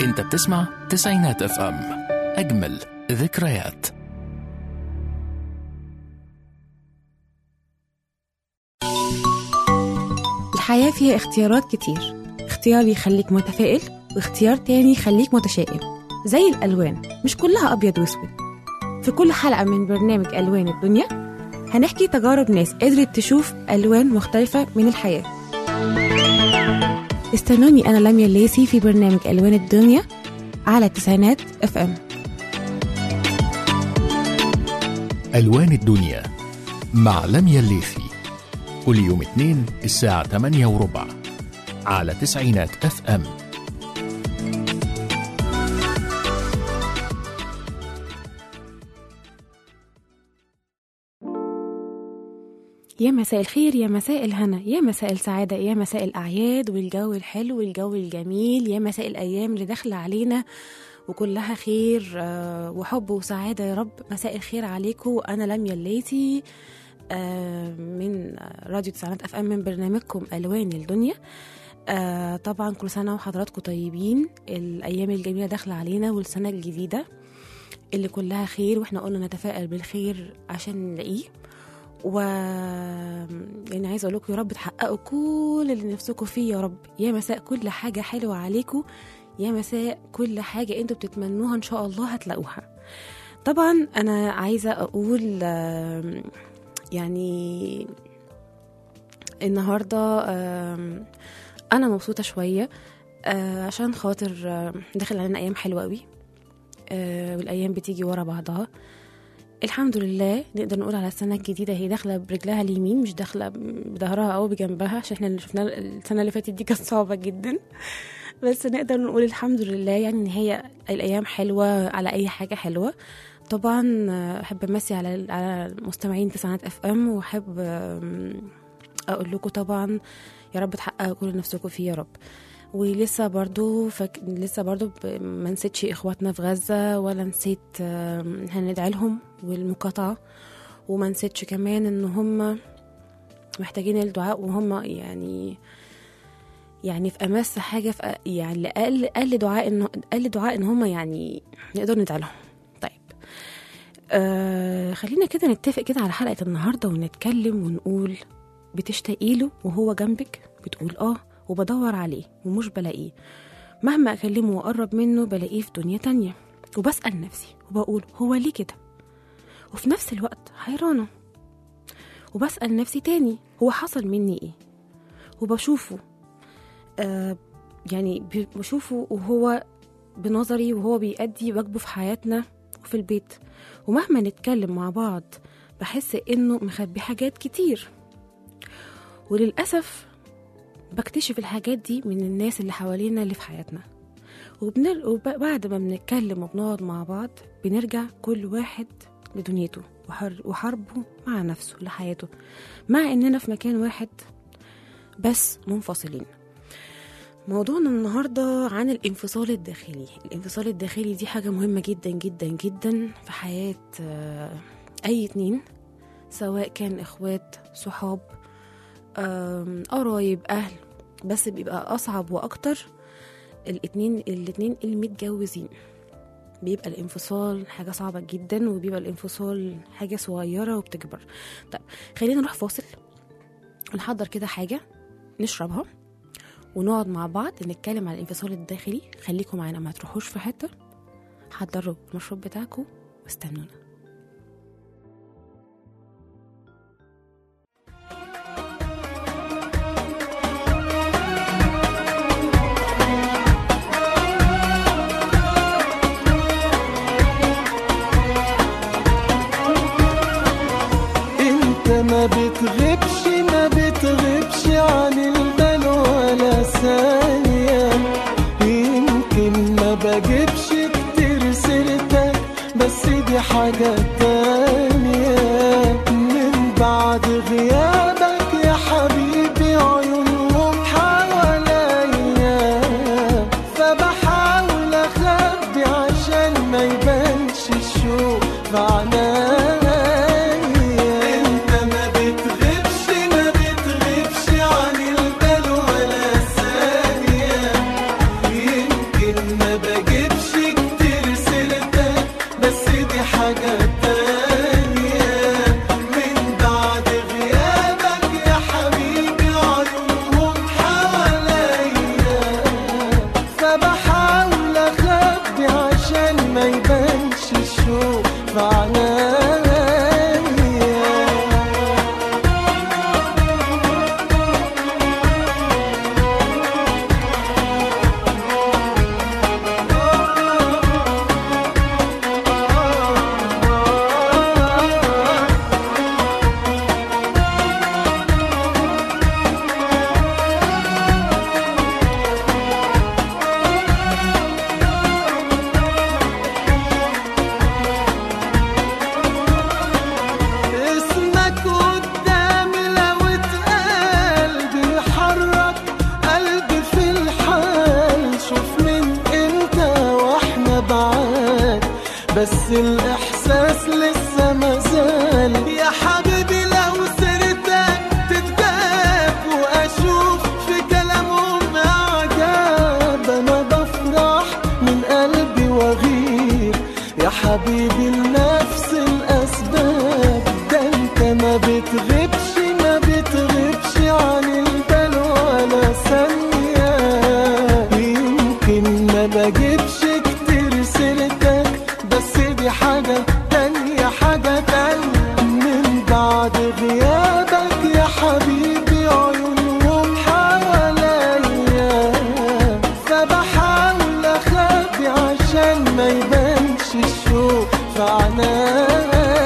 انت بتسمع تسعينات اف ام اجمل ذكريات الحياة فيها اختيارات كتير اختيار يخليك متفائل واختيار تاني يخليك متشائم زي الألوان مش كلها أبيض وأسود في كل حلقة من برنامج ألوان الدنيا هنحكي تجارب ناس قدرت تشوف ألوان مختلفة من الحياة استنوني أنا لميا الليسي في برنامج ألوان الدنيا على التسعينات اف ام ألوان الدنيا مع لميا الليثي كل يوم اثنين الساعة 8 وربع على تسعينات اف ام يا مساء الخير يا مساء الهنا يا مساء السعادة يا مساء الأعياد والجو الحلو والجو الجميل يا مساء الأيام اللي داخلة علينا وكلها خير آه، وحب وسعادة يا رب مساء الخير عليكم أنا لميا الليتي آه، من راديو تسعينات اف ام من برنامجكم ألوان الدنيا آه، طبعا كل سنة وحضراتكم طيبين الأيام الجميلة داخلة علينا والسنة الجديدة اللي كلها خير واحنا قلنا نتفائل بالخير عشان نلاقيه و يعني عايزه اقول لكم يا رب تحققوا كل اللي نفسكم فيه يا رب يا مساء كل حاجه حلوه عليكم يا مساء كل حاجه انتوا بتتمنوها ان شاء الله هتلاقوها طبعا انا عايزه اقول آم، يعني النهارده آم، انا مبسوطه شويه آه، عشان خاطر آه، داخل علينا ايام حلوه قوي آه، والايام بتيجي ورا بعضها الحمد لله نقدر نقول على السنة الجديدة هي داخلة برجلها اليمين مش داخلة بظهرها أو بجنبها عشان احنا اللي شفناه السنة اللي فاتت دي كانت صعبة جدا بس نقدر نقول الحمد لله يعني إن هي الأيام حلوة على أي حاجة حلوة طبعا آه، أحب أمسي على على مستمعين تسعينات اف ام وأحب آم، أقول لكم طبعا يا رب تحققوا كل اللي نفسكم فيه يا رب ولسه برضو فك... لسه برضو ب... ما نسيتش اخواتنا في غزة ولا نسيت آم، هندعي لهم والمقاطعة وما نسيتش كمان ان هم محتاجين الدعاء وهم يعني يعني في امس حاجه في أ- يعني اقل اقل دعاء ان اقل دعاء ان هم يعني نقدر ندعي لهم طيب آه خلينا كده نتفق كده على حلقه النهارده ونتكلم ونقول بتشتاقي له وهو جنبك بتقول اه وبدور عليه ومش بلاقيه مهما اكلمه واقرب منه بلاقيه في دنيا تانية وبسال نفسي وبقول هو ليه كده وفي نفس الوقت حيرانة وبسأل نفسي تاني هو حصل مني ايه وبشوفه آه يعني ب- بشوفه وهو بنظري وهو بيأدي واجبه في حياتنا وفي البيت ومهما نتكلم مع بعض بحس انه مخبي حاجات كتير وللأسف بكتشف الحاجات دي من الناس اللي حوالينا اللي في حياتنا وبنر... وبعد ما بنتكلم وبنقعد مع بعض بنرجع كل واحد لدنيته وحر... وحربه مع نفسه لحياته مع اننا في مكان واحد بس منفصلين موضوعنا النهاردة عن الانفصال الداخلي الانفصال الداخلي دي حاجة مهمة جدا جدا جدا في حياة آه، أي اتنين سواء كان إخوات صحاب آم، قرايب أهل بس بيبقى أصعب وأكتر الاتنين الاتنين المتجوزين بيبقى الانفصال حاجة صعبة جدا وبيبقى الانفصال حاجة صغيرة وبتكبر طيب خلينا نروح فاصل ونحضر كده حاجة نشربها ونقعد مع بعض نتكلم عن الانفصال الداخلي خليكم معانا ما تروحوش في حتة حضروا المشروب بتاعكم واستنونا انت ما بتغيبش ما بتغيبش عن البال ولا ثانية يمكن ما بجيبش كتير سيرتك بس دي حاجة تانية من بعد غيابك يا حبيبي عيونهم حواليا فبحاول اخبي عشان ما يبانش الشوق في عنايا انت ما بتغيبش ما بتغيبش عن البال بس الإحساس لسه مازال يا حبيبي لو سيرتك تتجاب وأشوف في كلامهم إعجاب أنا بفرح من قلبي وأغير يا حبيبي لنفس الأسباب ده أنت ما بتغيبش ما بتغيبش عن البال ولا ثانية يمكن ما بجيبش كتير سيرتك بس دي حاجة تانية حاجة تانية من بعد غيابك يا حبيبي عيونهم حواليا فبحاول أخبي عشان ما يبانش الشوق في عنايا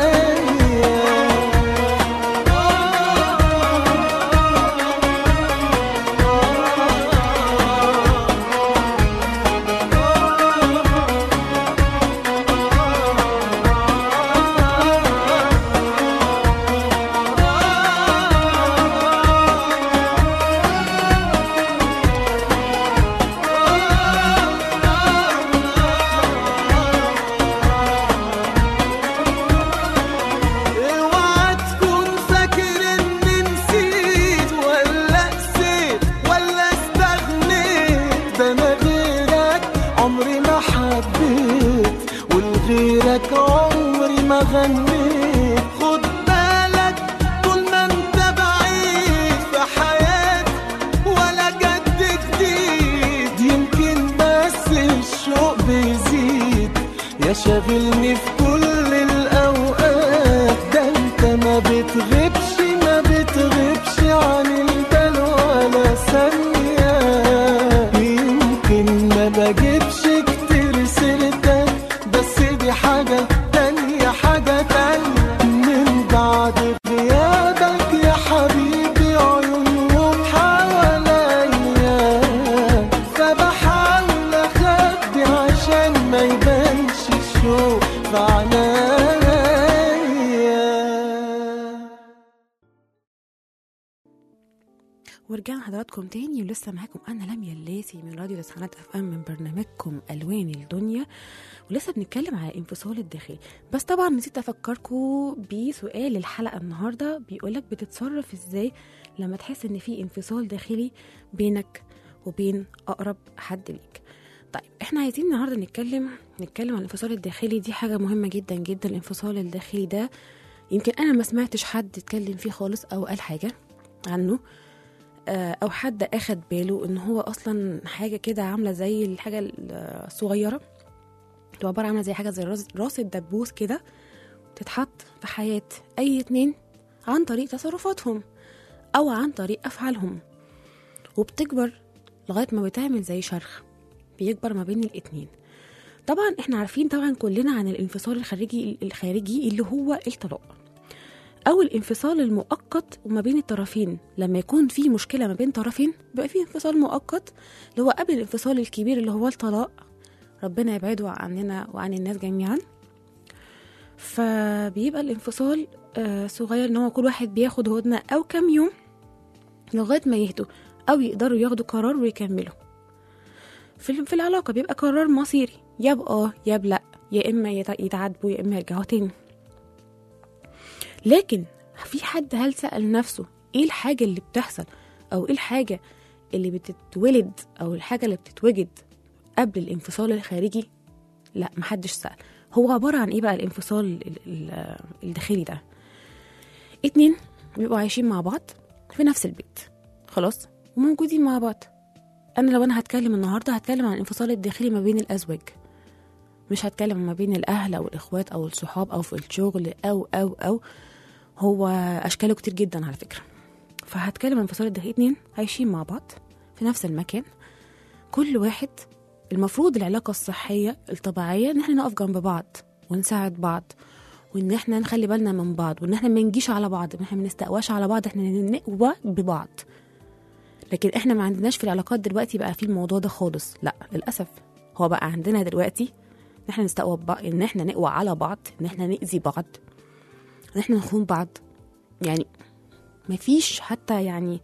اوعى تكون فاكر اني نسيت ولا قسيت ولا استغنيت ده انا غيرك عمري ما حبيت ولغيرك عمري ما غنيت خد بالك طول ما انت بعيد في حياتي ولا جد جديد يمكن بس الشوق بيزيد يا شاغلني في كل الأوقات ده انت ما بتغيبش ما بتغيبش عن البال ولا ثانية يمكن ما بجيبش كتير سيرتك بس دي حاجة تانية حاجة تانية من بعد غيابك يا حبيبي عيونهم حواليا فبحاول أخبي عشان ما يبانش الشوق في عنايا ورجعنا حضراتكم تاني ولسه معاكم انا لميا الليثي من راديو تسعينات اف ام من برنامجكم الوان الدنيا ولسه بنتكلم على الانفصال الداخلي بس طبعا نسيت افكركم بسؤال الحلقه النهارده بيقولك بتتصرف ازاي لما تحس ان في انفصال داخلي بينك وبين اقرب حد ليك طيب احنا عايزين النهارده نتكلم نتكلم عن الانفصال الداخلي دي حاجه مهمه جدا جدا الانفصال الداخلي ده يمكن انا ما سمعتش حد اتكلم فيه خالص او قال حاجه عنه آه، او حد اخد باله ان هو اصلا حاجه كده عامله زي الحاجه الصغيره تبقى عباره عامله زي حاجه زي راس راس الدبوس كده تتحط في حياه اي اتنين عن طريق تصرفاتهم او عن طريق افعالهم وبتكبر لغايه ما بتعمل زي شرخ بيكبر ما بين الاتنين طبعا احنا عارفين طبعا كلنا عن الانفصال الخارجي الخارجي اللي هو الطلاق او الانفصال المؤقت وما بين الطرفين لما يكون في مشكله ما بين طرفين بيبقى في انفصال مؤقت اللي هو قبل الانفصال الكبير اللي هو الطلاق ربنا يبعده عننا وعن الناس جميعا فبيبقى الانفصال آه، صغير ان هو كل واحد بياخد هدنه او كام يوم لغايه ما يهدوا او يقدروا ياخدوا قرار ويكملوا في في العلاقه بيبقى قرار مصيري يا باه يا بلا يا اما يتع- يتعاتبوا يا اما يرجعوا تاني لكن في حد هل سأل نفسه ايه الحاجة اللي بتحصل او ايه الحاجة اللي بتتولد او الحاجة اللي بتتوجد قبل الانفصال الخارجي لا محدش سأل هو عبارة عن ايه بقى الانفصال ال- ال- الداخلي ده اتنين بيبقوا عايشين مع بعض في نفس البيت خلاص وموجودين مع بعض انا لو انا هتكلم النهارده هتكلم عن الانفصال الداخلي ما بين الازواج مش هتكلم ما بين الاهل او الاخوات او الصحاب او في الشغل او او او هو اشكاله كتير جدا على فكره فهتكلم عن انفصال الداخلي اتنين عايشين مع بعض في نفس المكان كل واحد المفروض العلاقه الصحيه الطبيعيه ان احنا نقف جنب بعض ونساعد بعض وان احنا نخلي بالنا من بعض وان احنا ما نجيش على بعض ان احنا ما نستقواش على بعض احنا نقوى ببعض لكن احنا ما عندناش في العلاقات دلوقتي بقى في الموضوع ده خالص لا للاسف هو بقى عندنا دلوقتي ان احنا نستقوى ببعض ان احنا نقوى على بعض ان احنا نأذي بعض ان احنا نخون بعض يعني مفيش حتى يعني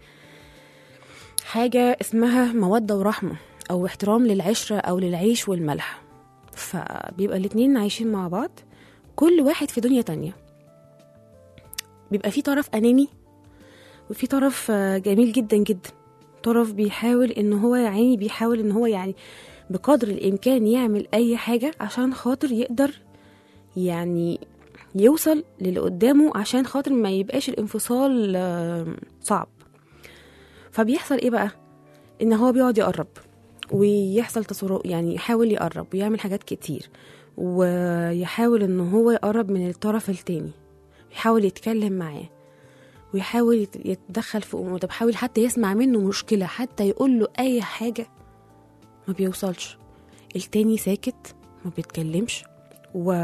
حاجة اسمها مودة ورحمة أو احترام للعشرة أو للعيش والملح فبيبقى الاتنين عايشين مع بعض كل واحد في دنيا تانية بيبقى في طرف أناني وفي طرف آه، جميل جدا جدا طرف بيحاول ان هو يعني بيحاول ان هو يعني بقدر الامكان يعمل اي حاجه عشان خاطر يقدر يعني يوصل للي قدامه عشان خاطر ما يبقاش الانفصال آه، صعب فبيحصل ايه بقى ان هو بيقعد يقرب ويحصل تصرف يعني يحاول يقرب ويعمل حاجات كتير ويحاول ان هو يقرب من الطرف التاني يحاول يتكلم معاه ويحاول يت- يتدخل في اموره طب حاول حتى يسمع منه مشكله حتى يقول له اي حاجه ما بيوصلش التاني ساكت ما بيتكلمش و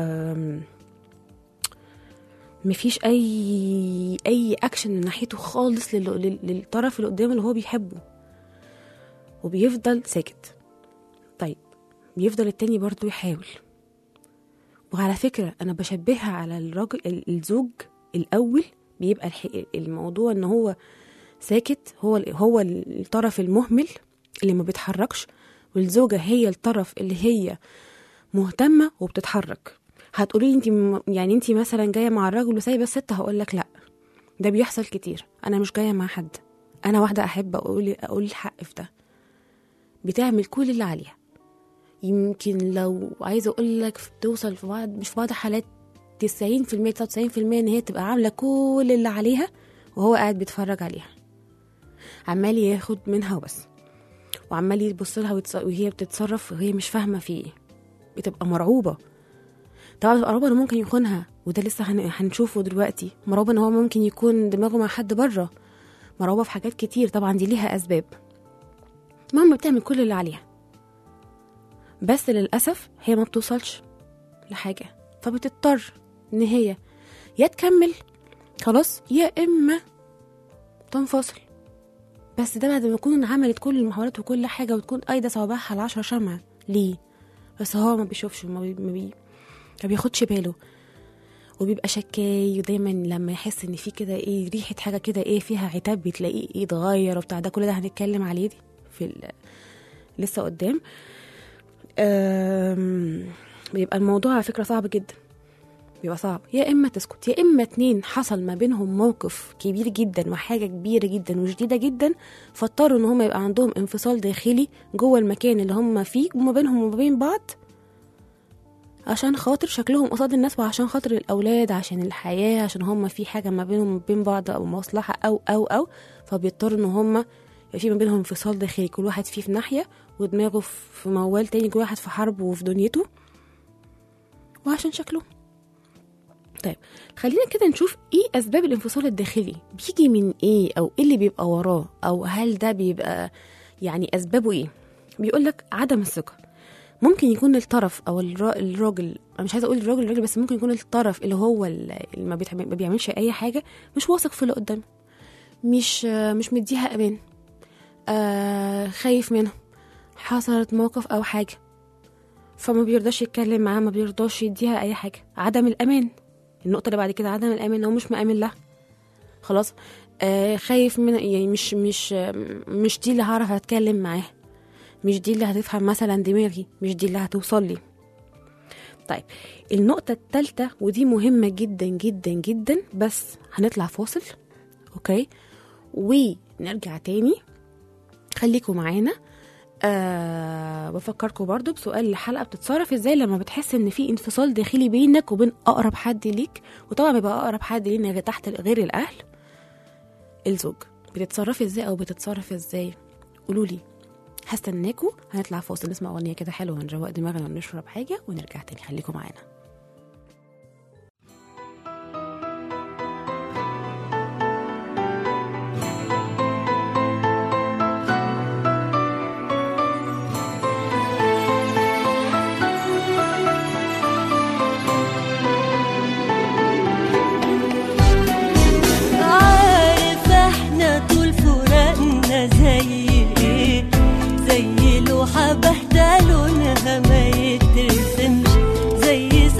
مفيش اي اي اكشن من ناحيته خالص لل... لل- للطرف اللي قدامه اللي هو بيحبه وبيفضل ساكت طيب بيفضل التاني برضو يحاول وعلى فكرة أنا بشبهها على الراجل ال- الزوج الأول بيبقى الح... الموضوع إن هو ساكت هو ال- هو الطرف المهمل اللي ما بيتحركش والزوجة هي الطرف اللي هي مهتمة وبتتحرك هتقولي لي انت م- يعني انت مثلا جايه مع الراجل وسايبه الست هقول لك لا ده بيحصل كتير انا مش جايه مع حد انا واحده احب اقول اقول الحق في ده بتعمل كل اللي عليها يمكن لو عايزه اقول لك بتوصل في بعض مش في بعض حالات 90% 99% ان هي تبقى عامله كل اللي عليها وهو قاعد بيتفرج عليها عمال ياخد منها وبس وعمال يبص لها ويتص- وهي بتتصرف وهي مش فاهمه في ايه بتبقى مرعوبه طبعا بتبقى مرعوبه انه ممكن يخونها وده لسه هن- هنشوفه دلوقتي مرعوبه ان هو ممكن يكون دماغه مع حد بره مرعوبه في حاجات كتير طبعا دي ليها اسباب المهم بتعمل كل اللي عليها بس للاسف هي ما بتوصلش لحاجه فبتضطر ان هي يا تكمل خلاص يا اما تنفصل بس ده بعد ما تكون عملت كل المحاولات وكل حاجه وتكون قايده صوابعها العشرة شمعة ليه بس هو ما بيشوفش ما, بي... ما, بي... ما بياخدش باله وبيبقى شكاي ودايما لما يحس ان في كده ايه ريحه حاجه كده ايه فيها عتاب بتلاقيه ايه اتغير وبتاع ده كل ده هنتكلم عليه في ال... لسه قدام أم... بيبقى الموضوع على فكره صعب جدا بيبقى صعب يا اما تسكت يا اما اتنين حصل ما بينهم موقف كبير جدا وحاجه كبيره جدا وشديده جدا فاضطروا ان هم يبقى عندهم انفصال داخلي جوه المكان اللي هم فيه وما بينهم وما بين بعض عشان خاطر شكلهم قصاد الناس وعشان خاطر الاولاد عشان الحياه عشان هم في حاجه ما بينهم وبين بعض او مصلحه او او او فبيضطروا ان هم يبقى في ما بينهم انفصال داخلي كل واحد فيه في ناحيه ودماغه في موال تاني كل واحد في حرب وفي دنيته وعشان شكله طيب خلينا كده نشوف ايه اسباب الانفصال الداخلي بيجي من ايه او ايه اللي بيبقى وراه او هل ده بيبقى يعني اسبابه ايه بيقول لك عدم الثقه ممكن يكون الطرف او الرا- الراجل انا مش عايزه اقول الراجل الراجل بس ممكن يكون الطرف اللي هو ال- اللي ما, بيتعمل- ما بيعملش اي حاجه مش واثق في اللي قدامه مش آه، مش مديها امان آه خايف منها حصلت موقف او حاجه فما بيرضاش يتكلم معاه ما بيرضاش يديها اي حاجه عدم الامان النقطه اللي بعد كده عدم الامان هو مش مأمن لها خلاص آه خايف من يعني مش مش آه، مش دي اللي هعرف اتكلم معاها مش دي اللي هتفهم مثلا دماغي مش دي اللي هتوصل لي طيب النقطة التالتة ودي مهمة جدا جدا جدا بس هنطلع فاصل اوكي ونرجع تاني خليكم معانا أه بفكركم برضو بسؤال الحلقة بتتصرف ازاي لما بتحس ان في انفصال داخلي بينك وبين اقرب حد ليك وطبعا بيبقى اقرب حد لينا تحت غير الاهل الزوج بتتصرفي ازاي او بتتصرف ازاي قولولي هستناكوا هنطلع فاصل نسمع اغنيه كده حلوه ونروق دماغنا ونشرب حاجه ونرجع تاني خليكم معانا عارف احنا طول فراقنا زي ايه زي لوحة باهتة لونها ما يترسمش زي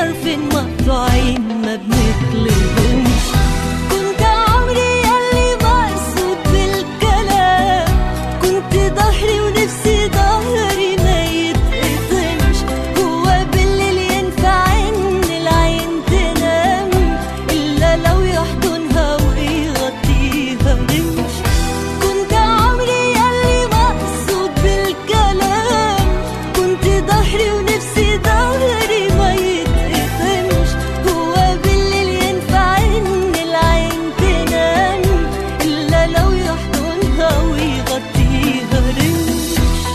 طرفين مقطوعين ما بنطلبهمش كنت عمري ياللي مقصود بالكلام كنت ظهري ونفسي ظهري ما يتقطمش هو بالليل ينفع ان العين تنام الا لو يحضنها ويغطيها رمش كنت عمري ياللي مقصود بالكلام كنت ظهري ونفسي ظهري ما يتقطمش هو بالليل ينفع ان العين تنام الا لو يحضنها ويغطيها رمش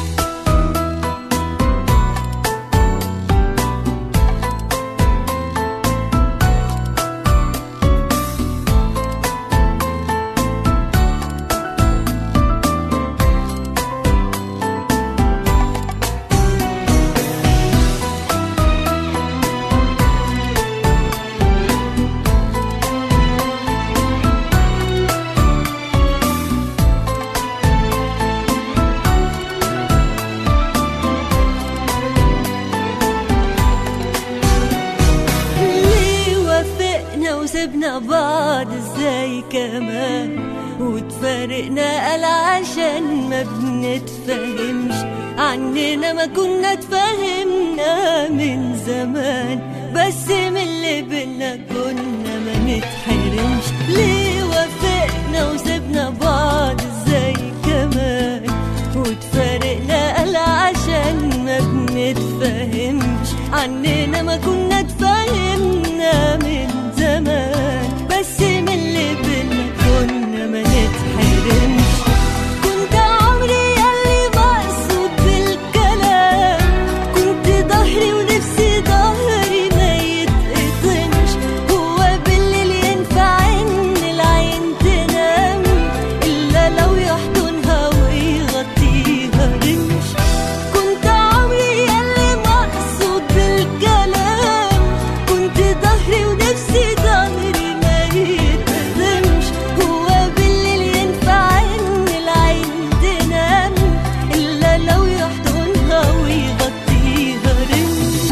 ليه وافقنا وسبنا بعض ازاي كمان وتفارقنا قال عشان ما بنتفهمش عننا ما كنا اتفهمنا من زمان بس من اللي بينا كنا ما نتحرمش ليه وافقنا وسبنا بعض ازاي كمان وتفارقنا قال عشان ما بنتفهمش عننا ما كنا اتفهمنا من زمان بس من اللي بينا كنا ما نتحرمش كنت عمري ياللي مقصود بالكلام كنت ظهري ونفسي ظهري ما يتقطمش هو بالليل ينفع ان العين تنام الا لو يحضنها ويغطيها رمش كنت عمري ياللي مقصود بالكلام كنت ظهري ونفسي ظهري ما يتقدمش هو بالليل ينفع ان العين تنام الا لو يحضنها ويغطيها رمش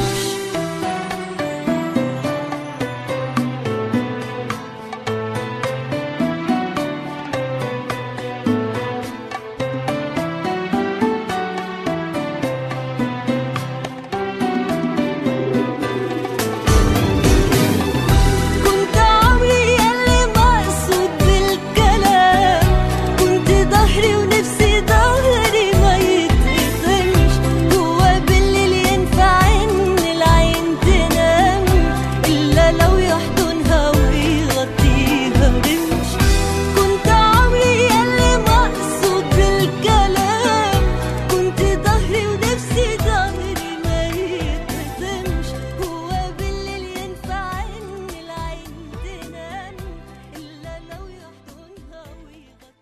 كنت عمري ياللي مقصود بالكلام كنت ظهري ونفسي ظهري ما يتقطمش هو بالليل ينفع ان العين تنام الا لو يحضنها ويغطيها رمش كنت عمري ياللي مقصود بالكلام كنت ظهري ونفسي ظهري ما يتقطمش هو بالليل ينفع ان العين تنام الا لو يحضنها ويغطيها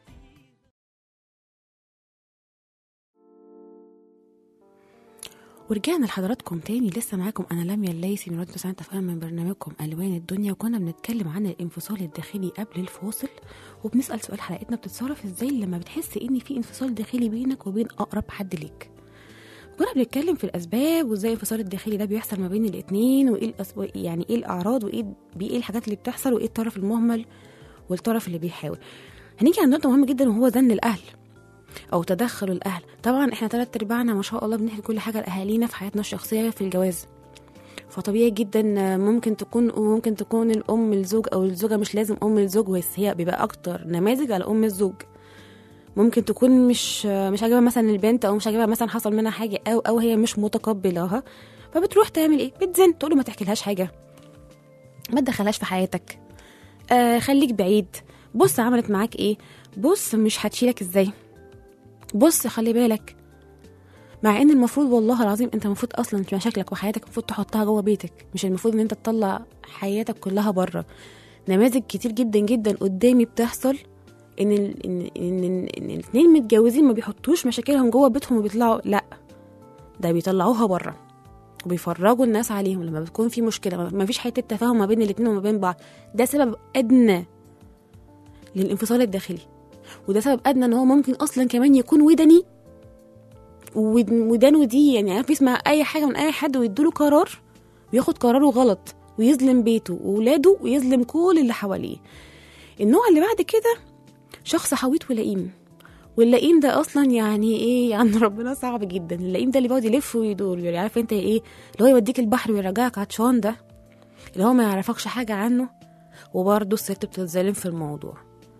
ورجعنا لحضراتكم تاني لسه معاكم انا لميا الليثي من راديو ساعه تفهم من برنامجكم الوان الدنيا وكنا بنتكلم عن الانفصال الداخلي قبل الفاصل وبنسال سؤال حلقتنا بتتصرف ازاي لما بتحس ان في انفصال داخلي بينك وبين اقرب حد ليك كنا بنتكلم في الاسباب وازاي الانفصال الداخلي ده بيحصل ما بين الاتنين وايه الأسباب يعني ايه الاعراض وايه ايه الحاجات اللي بتحصل وايه الطرف المهمل والطرف اللي بيحاول هنيجي عند نقطه مهمه جدا وهو زن الاهل او تدخل الاهل طبعا احنا ثلاث ارباعنا ما شاء الله بنحكي كل حاجه لاهالينا في حياتنا الشخصيه في الجواز فطبيعي جدا ممكن تكون وممكن تكون الام الزوج او الزوجه مش لازم ام الزوج بس هي بيبقى اكتر نماذج على ام الزوج ممكن تكون مش مش عاجبها مثلا البنت او مش عاجبها مثلا حصل منها حاجه او او هي مش متقبلاها فبتروح تعمل ايه بتزن تقول له ما تحكيلهاش حاجه ما تدخلهاش في حياتك آه خليك بعيد بص عملت معاك ايه بص مش هتشيلك ازاي بص خلي بالك مع ان المفروض والله العظيم انت المفروض اصلا في مشاكلك وحياتك المفروض تحطها جوه بيتك مش المفروض ان انت تطلع حياتك كلها بره نماذج كتير جدا جدا قدامي بتحصل ان ال... ان ان, إن, إن الاثنين متجوزين ما بيحطوش مشاكلهم جوه بيتهم وبيطلعوا لا ده بيطلعوها بره وبيفرجوا الناس عليهم لما بتكون في مشكله ما فيش حته تفاهم ما بين الاثنين وما بين بعض ده سبب ادنى للانفصال الداخلي وده سبب ادنى ان هو ممكن اصلا كمان يكون ودني ود- ودانه دي يعني عارف يسمع اي حاجه من اي حد ويدوله قرار وياخد قراره غلط ويظلم بيته وولاده ويظلم كل اللي حواليه النوع اللي بعد كده شخص حويط ولئيم واللئيم ده اصلا يعني ايه عند ربنا صعب جدا اللئيم ده اللي بيقعد يلف ويدور يعني عارف انت ايه اللي هو يوديك البحر ويرجعك عطشان ده اللي هو ما يعرفكش حاجه عنه وبرضه الست بتتظلم في الموضوع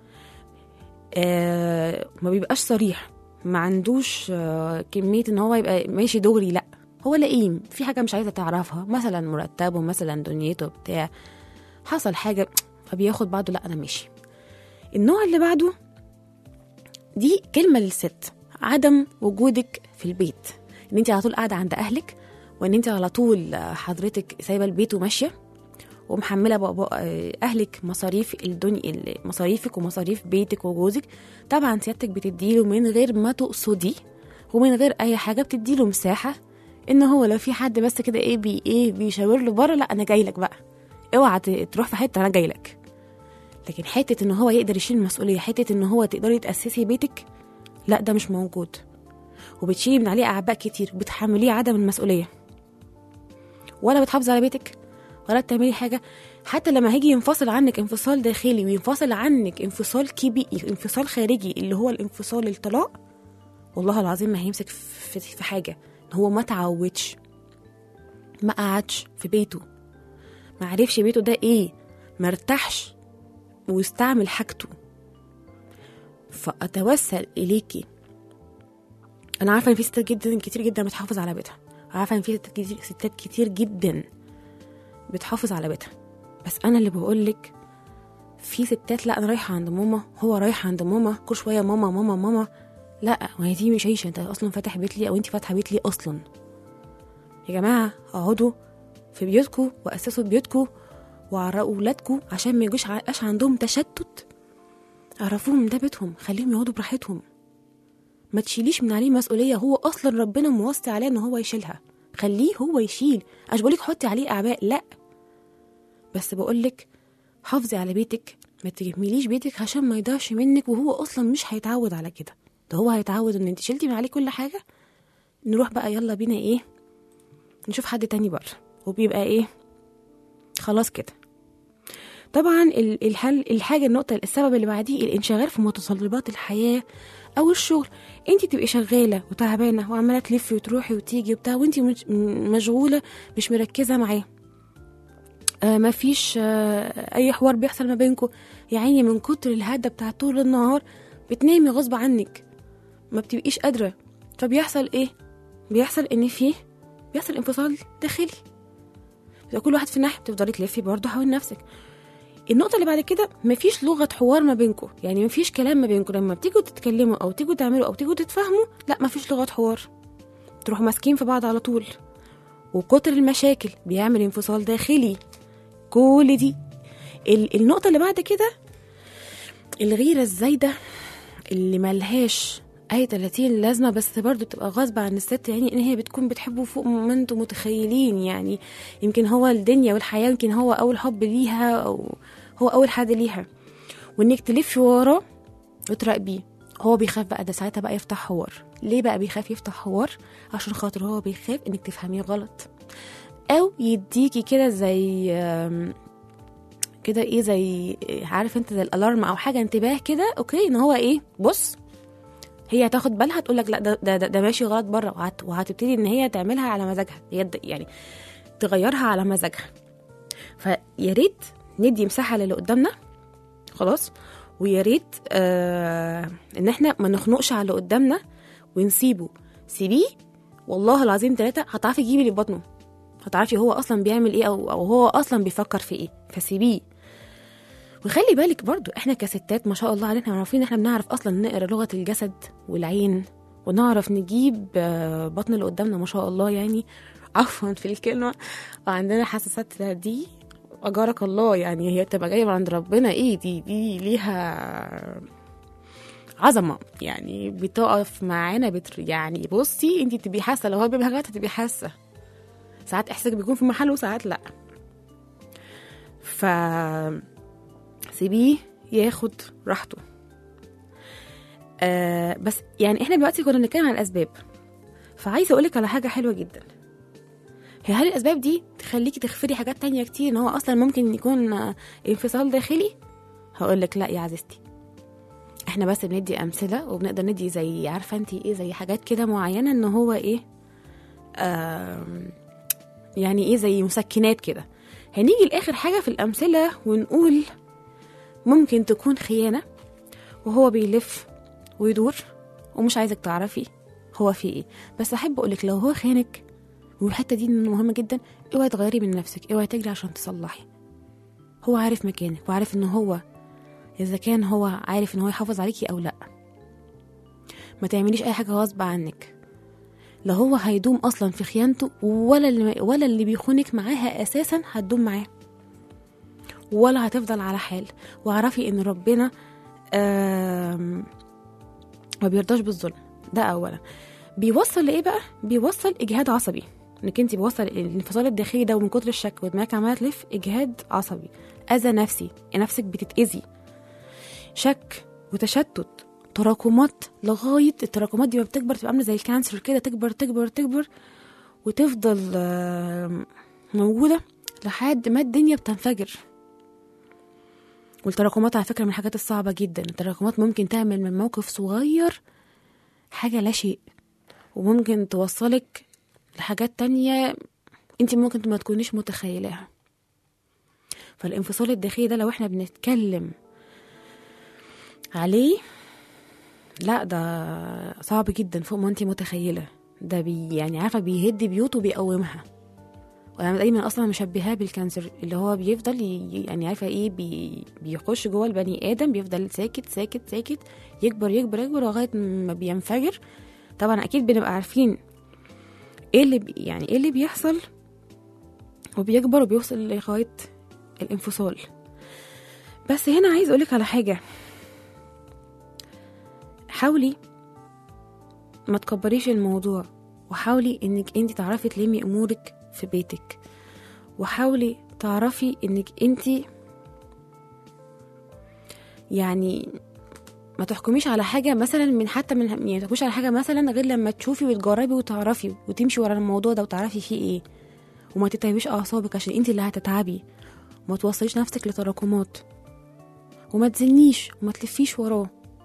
آه ما بيبقاش صريح ما عندوش آه كميه ان هو يبقى ماشي دغري لا هو لئيم في حاجه مش عايزه تعرفها مثلا مرتبه مثلا دنيته بتاع حصل حاجه فبياخد بعضه لا انا ماشي النوع اللي بعده دي كلمه للست عدم وجودك في البيت ان انت على طول قاعده عند اهلك وان انت على طول آه، حضرتك سايبه البيت وماشيه ومحمله بابا آه، اهلك مصاريف الدنيا مصاريفك ومصاريف بيتك وجوزك طبعا سيادتك بتديله من غير ما تقصدي ومن غير اي حاجه بتديله مساحه ان هو لو في حد بس كده ايه بي ايه بيشاور له بره لا انا جاي لك بقى اوعى ت- تروح في حته انا جاي لك لكن حته ان هو يقدر يشيل المسؤوليه حته ان هو تقدري تاسسي بيتك لا ده مش موجود وبتشيلي من عليه اعباء كتير وبتحمليه عدم المسؤوليه ولا بتحافظي على بيتك ولا بتعملي حاجه حتى لما هيجي ينفصل عنك انفصال داخلي وينفصل عنك انفصال كبير انفصال خارجي اللي هو الانفصال الطلاق والله العظيم ما هيمسك في, في حاجه ان هو ما تعودش ما قعدش في بيته ما عرفش بيته ده ايه ما ارتاحش واستعمل حاجته فاتوسل اليكي انا عارفه ان في ستات جدا كتير جدا بتحافظ على بيتها عارفه ان في ستات كتير, ستات كتير جدا بتحافظ على بيتها بس انا اللي بقولك في ستات لا انا رايحه عند ماما هو رايح عند ماما كل شويه ماما ماما ماما لا ما هي دي مش عيشه انت اصلا فاتح بيت ليه او انت فاتحه بيت ليه اصلا يا جماعه اقعدوا في بيوتكم واسسوا بيوتكم وعرقوا ولادكم عشان ما يجوش يبقاش عندهم تشتت عرفوهم ده بيتهم خليهم يقعدوا براحتهم ما تشيليش من عليه مسؤوليه هو اصلا ربنا موصي عليه ان هو يشيلها خليه هو يشيل مش بقولك حطي عليه اعباء لا بس بقولك حافظي على بيتك ما تجمليش بيتك عشان ما يضيعش منك وهو اصلا مش هيتعود على كده ده هو هيتعود ان انت شلتي من عليه كل حاجه نروح بقى يلا بينا ايه نشوف حد تاني بره وبيبقى ايه خلاص كده طبعا ال- الحل الحاجه النقطه السبب اللي بعديه الانشغال في متطلبات الحياه او الشغل انت تبقي شغاله وتعبانه وعماله تلفي وتروحي وتيجي وبتاع وانت مش- م- مشغوله مش مركزه معاه آه مفيش آه اي حوار بيحصل ما بينكم يا عيني من كتر الهدى بتاع طول النهار بتنامي غصب عنك ما بتبقيش قادره فبيحصل ايه بيحصل ان فيه بيحصل انفصال داخلي بيبقى كل واحد في ناحيه بتفضلي تلفي برضه حول نفسك النقطه اللي بعد كده مفيش لغه حوار ما بينكم يعني مفيش كلام ما بينكم لما بتيجوا تتكلموا او تيجوا تعملوا او تيجوا تتفاهموا لا مفيش لغه حوار تروحوا ماسكين في بعض على طول وكتر المشاكل بيعمل انفصال داخلي كل دي ال- النقطه اللي بعد كده الغيره الزايده اللي ملهاش اي 30 لازمه بس برضو تبقى غصب عن الست يعني ان هي بتكون بتحبه فوق ما انتم متخيلين يعني يمكن هو الدنيا والحياه يمكن هو اول حب ليها او هو اول حد ليها وانك تلفي وراه وتراقبيه هو بيخاف بقى ده ساعتها بقى يفتح حوار ليه بقى بيخاف يفتح حوار عشان خاطر هو بيخاف انك تفهميه غلط او يديكي كده زي آم، كده ايه زي عارف انت زي الالارم او حاجه انتباه كده اوكي ان هو ايه بص هي هتاخد بالها تقول لك لا ده ده, ده, ده ماشي غلط بره وهت وهتبتدي ان هي تعملها على مزاجها هي د- يعني تغيرها على مزاجها فيا ريت ندي مساحه للي قدامنا خلاص ويا ريت آه ان احنا ما نخنقش على اللي قدامنا ونسيبه سيبيه والله العظيم ثلاثة هتعرفي تجيبي اللي في بطنه هتعرفي هو اصلا بيعمل ايه او, أو هو اصلا بيفكر في ايه فسيبيه وخلي بالك برضو احنا كستات ما شاء الله علينا عارفين ان احنا بنعرف اصلا نقرا لغه الجسد والعين ونعرف نجيب آه، بطن اللي قدامنا ما شاء الله يعني عفوا في الكلمه وعندنا حساسات دي اجارك الله يعني هي بتبقى جايه من عند ربنا ايه دي دي ليها عظمه يعني بتقف معانا بتر يعني بصي انت تبقي حاسه لو هو بيعمل حاجات هتبقي حاسه ساعات احساسك بيكون في محله وساعات لا ف سيبيه ياخد راحته آه بس يعني احنا دلوقتي كنا بنتكلم عن الاسباب فعايزه اقولك على حاجه حلوه جدا هي هل الاسباب دي تخليكي تغفري حاجات تانية كتير ان هو اصلا ممكن يكون آه، انفصال داخلي هقول لك لا يا عزيزتي احنا بس بندي امثله وبنقدر ندي زي عارفه انت ايه زي حاجات كده معينه ان هو ايه آم، يعني ايه زي مسكنات كده هنيجي لاخر حاجه في الامثله ونقول ممكن تكون خيانه وهو بيلف ويدور ومش عايزك تعرفي هو في ايه بس احب اقولك لو هو خانك والحته دي مهمه جدا اوعي تغيري من نفسك اوعي تجري عشان تصلحي هو عارف مكانك وعارف ان هو اذا كان هو عارف ان هو يحافظ عليكي او لا ما تعمليش اي حاجه غصب عنك لا هو هيدوم اصلا في خيانته ولا اللي ولا اللي بيخونك معاها اساسا هتدوم معاه ولا هتفضل على حال واعرفي ان ربنا آم، ما بيرضاش بالظلم ده اولا بيوصل لايه بقى بيوصل اجهاد عصبي انك انت بيوصل الانفصال الداخلي ده ومن كتر الشك ودماغك عماله تلف اجهاد عصبي اذى نفسي نفسك بتتاذي شك وتشتت تراكمات لغايه التراكمات دي ما بتكبر تبقى عامله زي الكانسر كده تكبر تكبر تكبر وتفضل آم، موجوده لحد ما الدنيا بتنفجر والتراكمات على فكره من الحاجات الصعبه جدا التراكمات ممكن تعمل من موقف صغير حاجه لا شيء وممكن توصلك لحاجات تانية انت ممكن ما تكونيش متخيلاها فالانفصال الداخلي ده لو احنا بنتكلم عليه لا ده صعب جدا فوق ما انت متخيله ده بي يعني عارفه بيهد بيوت وبيقومها وانا دايما اصلا مشبهاه بالكانسر اللي هو بيفضل ي- يعني عارفه ايه بي بيخش جوه البني ادم بيفضل ساكت ساكت ساكت يكبر يكبر يكبر لغايه ما بينفجر طبعا اكيد بنبقى عارفين ايه اللي بي يعني ايه اللي بيحصل وبيكبر وبيوصل لغايه الانفصال بس هنا عايز اقولك على حاجه حاولي ما تكبريش الموضوع وحاولي انك انت تعرفي تلمي امورك في بيتك وحاولي تعرفي انك انت يعني ما تحكميش على حاجة مثلا من حتى من يعني ما تحكميش على حاجة مثلا غير لما تشوفي وتجربي وتعرفي وتمشي ورا الموضوع ده وتعرفي فيه ايه وما تتعبيش اعصابك عشان انت اللي هتتعبي وما توصليش نفسك لتراكمات وما تزنيش وما تلفيش وراه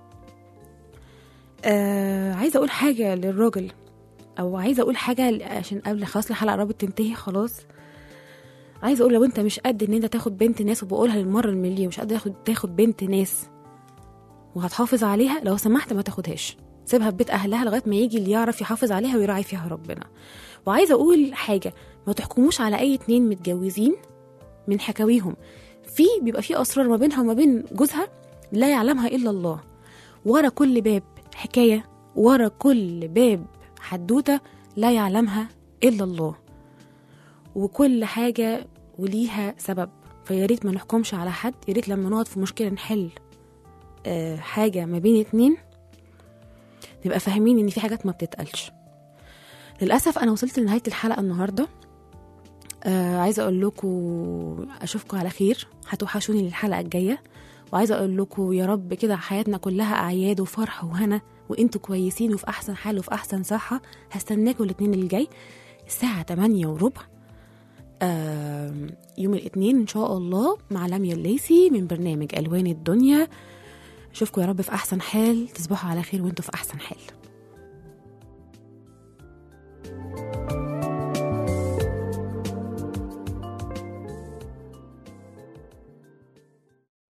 آه عايزه اقول حاجه للراجل او عايزه اقول حاجه ل- عشان قبل خلاص الحلقه قربت تنتهي خلاص عايزه اقول لو انت مش قد ان انت تاخد بنت ناس وبقولها للمره المليون مش قد تاخد تاخد بنت ناس وهتحافظ عليها لو سمحت ما تاخدهاش سيبها في بيت اهلها لغايه ما يجي اللي يعرف يحافظ عليها ويراعي فيها ربنا وعايزه اقول حاجه ما تحكموش على اي اتنين متجوزين من حكاويهم في بيبقى في اسرار ما بينها وما بين جوزها لا يعلمها الا الله ورا كل باب حكايه ورا كل باب حدوته لا يعلمها الا الله وكل حاجه وليها سبب فيا ريت ما نحكمش على حد يا ريت لما نقعد في مشكله نحل آه، حاجه ما بين اتنين نبقى فاهمين ان في حاجات ما بتتقالش للاسف انا وصلت لنهايه الحلقه النهارده آه عايزه اقول لكم اشوفكم على خير هتوحشوني للحلقه الجايه وعايزه اقول لكم يا رب كده حياتنا كلها اعياد وفرح وهنا وانتوا كويسين وفي احسن حال وفي احسن صحه هستناكم الاثنين اللي جاي الساعه 8 وربع آم، يوم الاثنين ان شاء الله مع لميا الليثي من برنامج الوان الدنيا اشوفكم يا رب في احسن حال تصبحوا على خير وانتوا في احسن حال